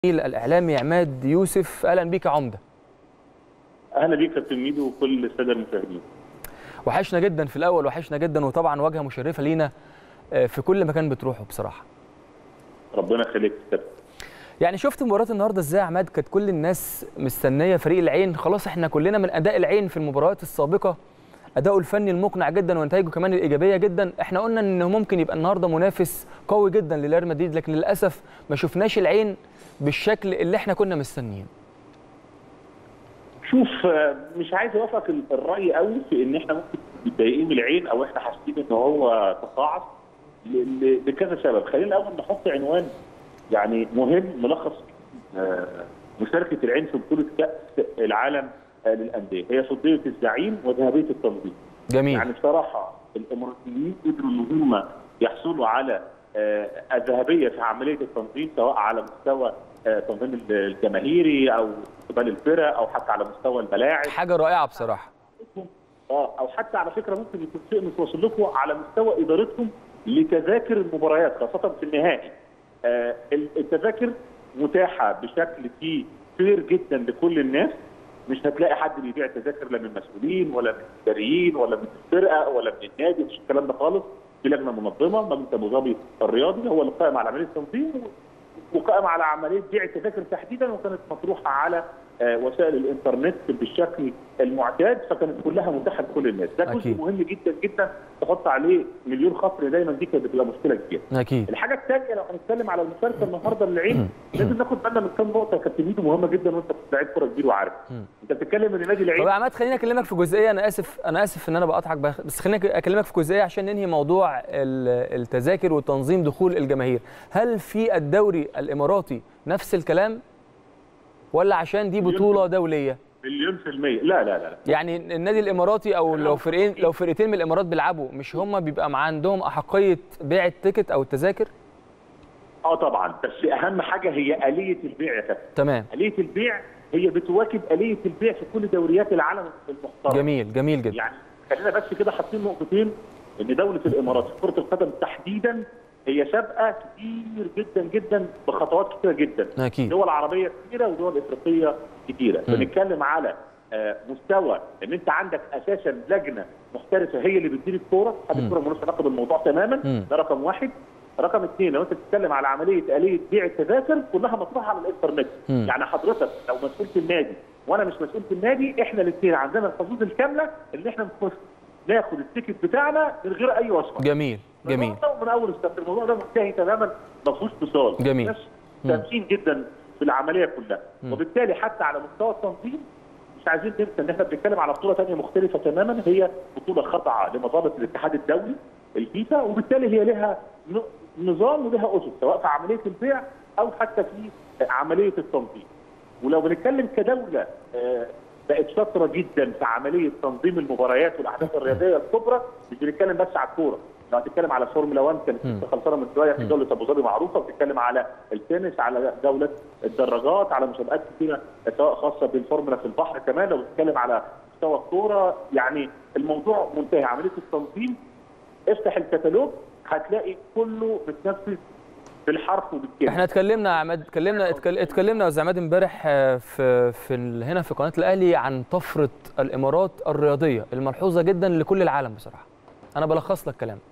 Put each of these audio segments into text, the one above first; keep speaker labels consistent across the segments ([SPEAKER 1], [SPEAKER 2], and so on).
[SPEAKER 1] الاعلامي عماد يوسف اهلا بيك يا عمده
[SPEAKER 2] اهلا بيك كابتن ميدو وكل الساده المشاهدين
[SPEAKER 1] وحشنا جدا في الاول وحشنا جدا وطبعا واجهه مشرفه لينا في كل مكان بتروحه بصراحه
[SPEAKER 2] ربنا يخليك كابتن
[SPEAKER 1] يعني شفت مباراه النهارده ازاي يا عماد كانت كل الناس مستنيه فريق العين خلاص احنا كلنا من اداء العين في المباريات السابقه اداؤه الفني المقنع جدا ونتائجه كمان الايجابيه جدا احنا قلنا انه ممكن يبقى النهارده منافس قوي جدا لريال مدريد لكن للاسف ما شفناش العين بالشكل اللي احنا كنا مستنيين
[SPEAKER 2] شوف مش عايز اوافقك الراي قوي في ان احنا ممكن متضايقين من العين او احنا حاسين ان هو تصاعد لكذا سبب خلينا الاول نحط عنوان يعني مهم ملخص مشاركه العين في بطوله كاس العالم للانديه هي فضيه الزعيم وذهبيه التنظيم
[SPEAKER 1] جميل
[SPEAKER 2] يعني بصراحه الاماراتيين قدروا ان هم يحصلوا على الذهبيه في عمليه التنظيم سواء على مستوى التنظيم الجماهيري او استقبال الفرق او حتى على مستوى الملاعب
[SPEAKER 1] حاجه رائعه بصراحه
[SPEAKER 2] اه او حتى على فكره ممكن يكون شيء مش واصل لكم على مستوى ادارتهم لتذاكر المباريات خاصه في النهائي آه التذاكر متاحه بشكل فيه فير جدا لكل الناس مش هتلاقي حد بيبيع تذاكر لا من المسؤولين ولا من الاداريين ولا من الفرقه ولا من النادي مش الكلام ده خالص في لجنه منظمه مجلس ابو ظبي الرياضي هو اللي قائم على عمليه التنظيم وقائم على عمليه بيع التذاكر تحديدا وكانت مطروحه على وسائل الانترنت بالشكل المعتاد فكانت كلها متاحه لكل الناس ده جزء مهم جدا جدا تحط عليه مليون خط دايما دي كانت بتبقى مشكله كبيره
[SPEAKER 1] اكيد
[SPEAKER 2] الحاجه الثانيه لو هنتكلم على المشاركه النهارده للعين لازم ناخد بالنا من كام نقطه كابتن ميدو مهمه جدا وانت لعيب كوره كبير وعارف انت بتتكلم ان نادي العين
[SPEAKER 1] طب يا عماد خليني اكلمك في جزئيه انا اسف انا اسف ان انا بقاطعك بس خليني اكلمك في جزئيه عشان ننهي موضوع التذاكر وتنظيم دخول الجماهير هل في الدوري الاماراتي نفس الكلام ولا عشان دي بطوله دوليه
[SPEAKER 2] مليون في المية لا لا لا
[SPEAKER 1] يعني النادي الاماراتي او لو فرقين لو فرقتين من الامارات بيلعبوا مش هم بيبقى عندهم احقيه بيع التيكت او التذاكر
[SPEAKER 2] اه طبعا بس اهم حاجه هي اليه البيع يا كابتن
[SPEAKER 1] تمام
[SPEAKER 2] اليه البيع هي بتواكب اليه البيع في كل دوريات العالم المحترمه
[SPEAKER 1] جميل جميل جدا
[SPEAKER 2] يعني خلينا بس كده حاطين نقطتين ان دوله الامارات في كره القدم تحديدا هي سابقه كتير جدا جدا بخطوات كتيره جدا
[SPEAKER 1] اكيد
[SPEAKER 2] دول عربيه كتيره ودول افريقيه كتيره بنتكلم على مستوى ان انت عندك اساسا لجنه محترفه هي اللي بتدير الكوره حد الكوره ملوش علاقه بالموضوع تماما
[SPEAKER 1] م.
[SPEAKER 2] ده رقم واحد رقم اثنين لو انت بتتكلم على عمليه اليه بيع التذاكر كلها مطروحه على الانترنت
[SPEAKER 1] م.
[SPEAKER 2] يعني حضرتك لو مسؤول في النادي وانا مش مسؤول في النادي احنا الاثنين عندنا الحظوظ الكامله ان احنا نخش ناخد التيكت بتاعنا من غير اي وصفه
[SPEAKER 1] جميل جميل
[SPEAKER 2] من اول السنه الموضوع ده منتهي تماما ما فيهوش فصال
[SPEAKER 1] جميل
[SPEAKER 2] ناس سامسين جدا في العمليه كلها
[SPEAKER 1] م.
[SPEAKER 2] وبالتالي حتى على مستوى التنظيم مش عايزين ننسى ان احنا بنتكلم على بطوله ثانيه مختلفه تماما هي بطوله خاضعه لمظله الاتحاد الدولي الفيفا وبالتالي هي لها نظام ولها اسس سواء في عمليه البيع او حتى في عمليه التنظيم ولو بنتكلم كدوله بقت شاطره جدا في عمليه تنظيم المباريات والاحداث الرياضيه الكبرى مش بنتكلم بس على الكوره لو هتتكلم على فورمولا 1 كانت خلصانه من شويه في دوله ابو ظبي معروفه بتتكلم على التنس على دوله الدراجات على مسابقات كثيره سواء خاصه بالفورمولا في البحر كمان لو بتتكلم على مستوى الكوره يعني الموضوع منتهي عمليه التنظيم افتح الكتالوج هتلاقي كله متنفذ بالحرف وبالكلمه
[SPEAKER 1] احنا اتكلمنا يا عماد اتكلمنا اتكلمنا يا استاذ عماد امبارح في في هنا في قناه الاهلي عن طفره الامارات الرياضيه الملحوظه جدا لكل العالم بصراحه انا بلخص لك كلامك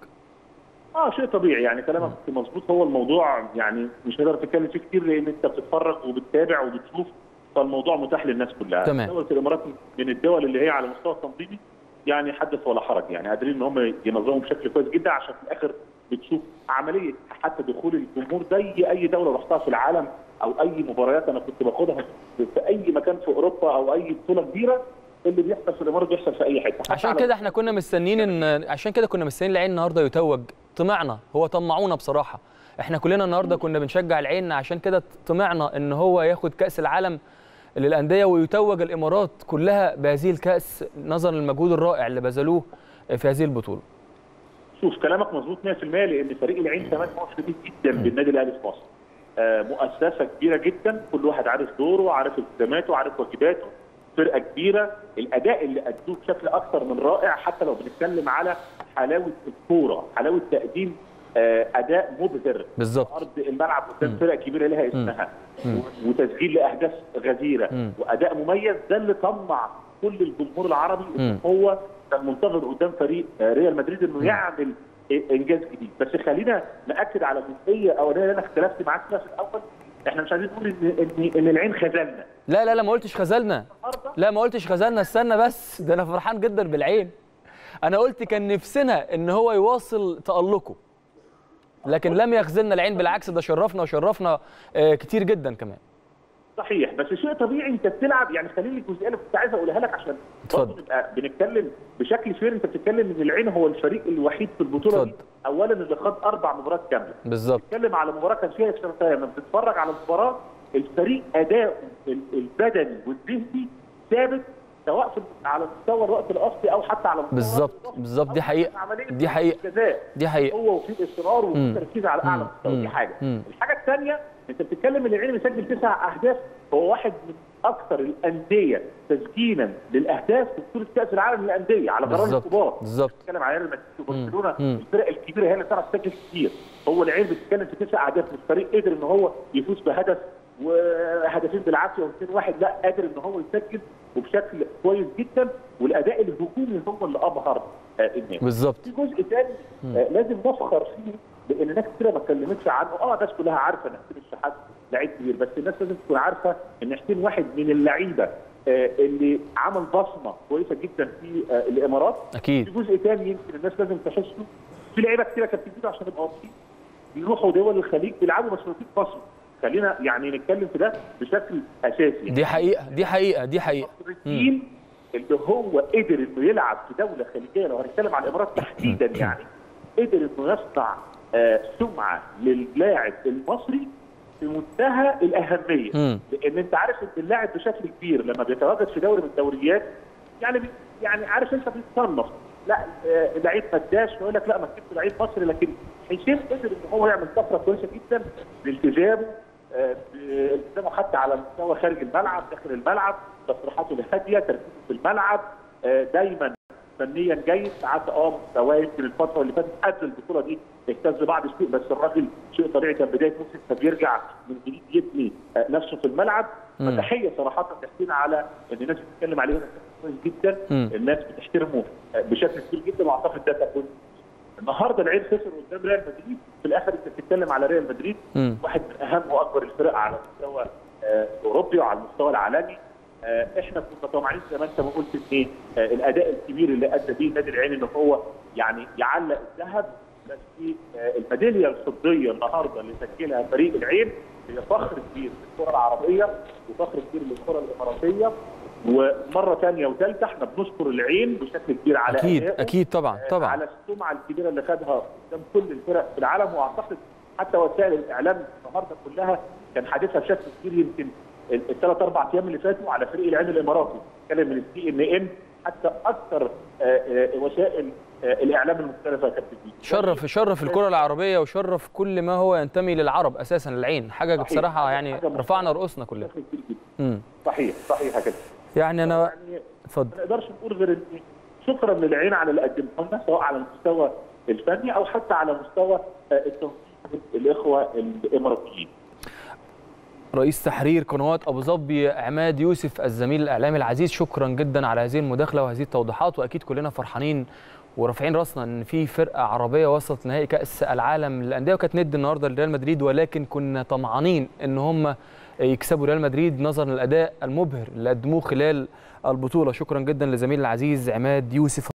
[SPEAKER 2] اه شيء طبيعي يعني كلامك مظبوط هو الموضوع يعني مش هتقدر تتكلم فيه كتير لان انت بتتفرج وبتتابع وبتشوف فالموضوع متاح للناس كلها
[SPEAKER 1] تمام
[SPEAKER 2] دوله الامارات من الدول اللي هي على المستوى التنظيمي يعني حدث ولا حرج يعني قادرين ان هم ينظموا بشكل كويس جدا عشان في الاخر بتشوف عمليه حتى دخول الجمهور زي اي دوله رحتها في العالم او اي مباريات انا كنت باخدها في اي مكان في اوروبا او اي بطوله كبيره اللي بيحصل في الامارات بيحصل في اي حته
[SPEAKER 1] عشان كده احنا كنا مستنيين ان عشان كده كنا مستنيين العين النهارده يتوج طمعنا هو طمعونا بصراحه احنا كلنا النهارده كنا بنشجع العين عشان كده طمعنا ان هو ياخد كاس العالم للانديه ويتوج الامارات كلها بهذه الكاس نظرا للمجهود الرائع اللي بذلوه في هذه البطوله
[SPEAKER 2] شوف كلامك مظبوط 100% لان فريق العين كمان هو شديد جدا بالنادي الاهلي في مصر آه مؤسسه كبيره جدا كل واحد عارف دوره عارف التزاماته عارف واجباته فرقه كبيره الاداء اللي ادوه بشكل اكثر من رائع حتى لو بنتكلم على حلاوه الكوره حلاوه تقديم آه، اداء مبهر
[SPEAKER 1] بالظبط
[SPEAKER 2] ارض الملعب قدام
[SPEAKER 1] مم.
[SPEAKER 2] فرق كبيره لها اسمها
[SPEAKER 1] مم.
[SPEAKER 2] و- وتسجيل لاهداف غزيره
[SPEAKER 1] مم.
[SPEAKER 2] واداء مميز ده اللي طمع كل الجمهور العربي ان
[SPEAKER 1] مم.
[SPEAKER 2] هو كان منتظر قدام فريق آه، ريال مدريد انه يعمل إ- انجاز جديد بس خلينا ناكد على جزئيه اولانيه اللي انا اختلفت معاك فيها في الاول احنا مش عايزين نقول ان ان, إن العين خذلنا
[SPEAKER 1] لا لا لا ما قلتش خذلنا
[SPEAKER 2] النهارده
[SPEAKER 1] لا ما قلتش خذلنا استنى بس ده انا فرحان جدا بالعين انا قلت كان نفسنا ان هو يواصل تألقه لكن لم يخذلنا العين بالعكس ده شرفنا وشرفنا آه، كتير جدا كمان
[SPEAKER 2] صحيح بس شيء طبيعي انت بتلعب يعني خليني الجزئيه اللي كنت عايز اقولها لك عشان
[SPEAKER 1] اتفضل.
[SPEAKER 2] برضه نبقى بنتكلم بشكل فير انت بتتكلم ان العين هو الفريق الوحيد في البطوله دي
[SPEAKER 1] اتفضل.
[SPEAKER 2] اولا اللي خد اربع مباريات كامله
[SPEAKER 1] بالظبط
[SPEAKER 2] بتتكلم على مباراه كان فيها اكسترا تايم لما بتتفرج على المباراه الفريق اداؤه ال- البدني والذهني ثابت سواء في على مستوى الوقت الاصلي او حتى على مستوى
[SPEAKER 1] بالظبط،
[SPEAKER 2] الوقت الإضافي
[SPEAKER 1] بالظبط، دي
[SPEAKER 2] أو
[SPEAKER 1] حقيقة،
[SPEAKER 2] عملية
[SPEAKER 1] دي حقيقة.
[SPEAKER 2] الجزاء
[SPEAKER 1] دي حقيقه
[SPEAKER 2] هو وفي اصرار وفي
[SPEAKER 1] مم.
[SPEAKER 2] تركيز على اعلى
[SPEAKER 1] مم.
[SPEAKER 2] مستوى دي
[SPEAKER 1] مم.
[SPEAKER 2] حاجه
[SPEAKER 1] مم.
[SPEAKER 2] الحاجه الثانيه انت بتتكلم ان العين مسجل تسع اهداف هو واحد من اكثر الانديه تسجيلا للاهداف في بطوله كاس العالم للانديه على غرار
[SPEAKER 1] بالظبط
[SPEAKER 2] الكبار
[SPEAKER 1] بالظبط
[SPEAKER 2] بتتكلم على ريال مدريد وبرشلونه
[SPEAKER 1] مم.
[SPEAKER 2] الفرق الكبيره هي اللي بتعرف تسجل كتير هو العين بتتكلم في تسع اهداف الفريق قدر ان هو يفوز بهدف وهدفين بالعافيه واثنين واحد لا قادر ان هو يسجل وبشكل كويس جدا والاداء الهجومي هو اللي ابهر آه، الناس
[SPEAKER 1] بالظبط
[SPEAKER 2] في جزء ثاني آه لازم نفخر فيه لان ناس كتير ما اتكلمتش عنه اه الناس كلها عارفه ان حسين الشحات لعيب كبير بس الناس لازم تكون عارفه ان حسين واحد من اللعيبه آه اللي عمل بصمه كويسه جدا في آه الامارات في
[SPEAKER 1] اكيد
[SPEAKER 2] جزء ثاني يمكن الناس لازم تحسه في لعيبه كتيره كانت بتجيب عشان نبقى واضحين بيروحوا دول الخليج بيلعبوا بس مفيش بصمه خلينا يعني نتكلم في ده بشكل اساسي
[SPEAKER 1] دي حقيقه دي حقيقه دي حقيقه
[SPEAKER 2] المصريين اللي هو قدر انه يلعب في دوله خليجيه لو هنتكلم على الامارات تحديدا يعني قدر انه يصنع آه، سمعه للاعب المصري في منتهى الاهميه
[SPEAKER 1] مم.
[SPEAKER 2] لان انت عارف ان اللاعب بشكل كبير لما بيتواجد في دوري من الدوريات يعني بي يعني عارف انت بيتصنف لا آه، لعيب مداش يقول لك لا ما تجيبش لعيب مصري لكن حسين قدر ان هو يعمل طفره كويسه جدا بالتزامه آه، بالتزامه حتى على مستوى خارج الملعب داخل الملعب تصريحاته الهاديه تركيزه في الملعب آه، دايما فنيا جيد ساعات اه مستواه يمكن الفتره اللي فاتت قبل البطوله دي اهتز بعض الشيء بس الراجل شيء طبيعي كان بدايه موسم فبيرجع من جديد يبني آه، نفسه في الملعب
[SPEAKER 1] مم.
[SPEAKER 2] فتحيه صراحه تحسين على ان الناس بتتكلم عليه هنا كويس جدا
[SPEAKER 1] مم.
[SPEAKER 2] الناس بتحترمه آه، بشكل كبير جدا واعتقد ده تكون النهارده العين خسر قدام ريال مدريد في الاخر انت بتتكلم على ريال مدريد
[SPEAKER 1] مم.
[SPEAKER 2] واحد من اهم واكبر الفرق على مستوى آه، اوروبي وعلى المستوى العالمي آه، احنا كنا طمعانين زي ما انت ما قلت ان آه، الاداء الكبير اللي ادى بيه النادي العين ان هو يعني يعلق الذهب بس في آه، الميداليه الفضيه النهارده اللي سجلها فريق العين هي فخر كبير للكره العربيه وفخر كبير للكره الاماراتيه ومره ثانيه وثالثه احنا بنشكر العين بشكل كبير على
[SPEAKER 1] اكيد
[SPEAKER 2] أدائه.
[SPEAKER 1] اكيد طبعا
[SPEAKER 2] آه،
[SPEAKER 1] طبعا
[SPEAKER 2] على السمعه الكبيره اللي خدها قدام كل الفرق في العالم واعتقد حتى وسائل الاعلام النهارده كلها كان حادثها بشكل كبير يمكن الثلاث اربع ايام اللي فاتوا على فريق العين الاماراتي اتكلم من السي ان ان حتى اكثر آه، آه، وسائل آه، الاعلام المختلفه كانت بتجي
[SPEAKER 1] شرف شرف الكره العربيه وشرف كل ما هو ينتمي للعرب اساسا العين حاجه
[SPEAKER 2] صحيح.
[SPEAKER 1] بصراحه يعني
[SPEAKER 2] حاجة محترمة.
[SPEAKER 1] رفعنا رؤوسنا كلنا
[SPEAKER 2] بشكل كبير جدا
[SPEAKER 1] امم
[SPEAKER 2] صحيح صحيح كده
[SPEAKER 1] يعني انا
[SPEAKER 2] يعني
[SPEAKER 1] اتفضل
[SPEAKER 2] ما نقدرش نقول غير ان شكرا للعين على اللي قدمه لنا سواء على المستوى الفني او حتى على مستوى آه، التنظيم الاخوه الاماراتيين
[SPEAKER 1] رئيس تحرير قنوات ابو ظبي عماد يوسف الزميل الاعلامي العزيز شكرا جدا على هذه المداخله وهذه التوضيحات واكيد كلنا فرحانين ورافعين راسنا ان في فرقه عربيه وصلت نهائي كاس العالم للانديه وكانت ند النهارده لريال مدريد ولكن كنا طمعانين ان هم يكسبوا ريال مدريد نظرا للاداء المبهر اللي قدموه خلال البطوله شكرا جدا لزميلي العزيز عماد يوسف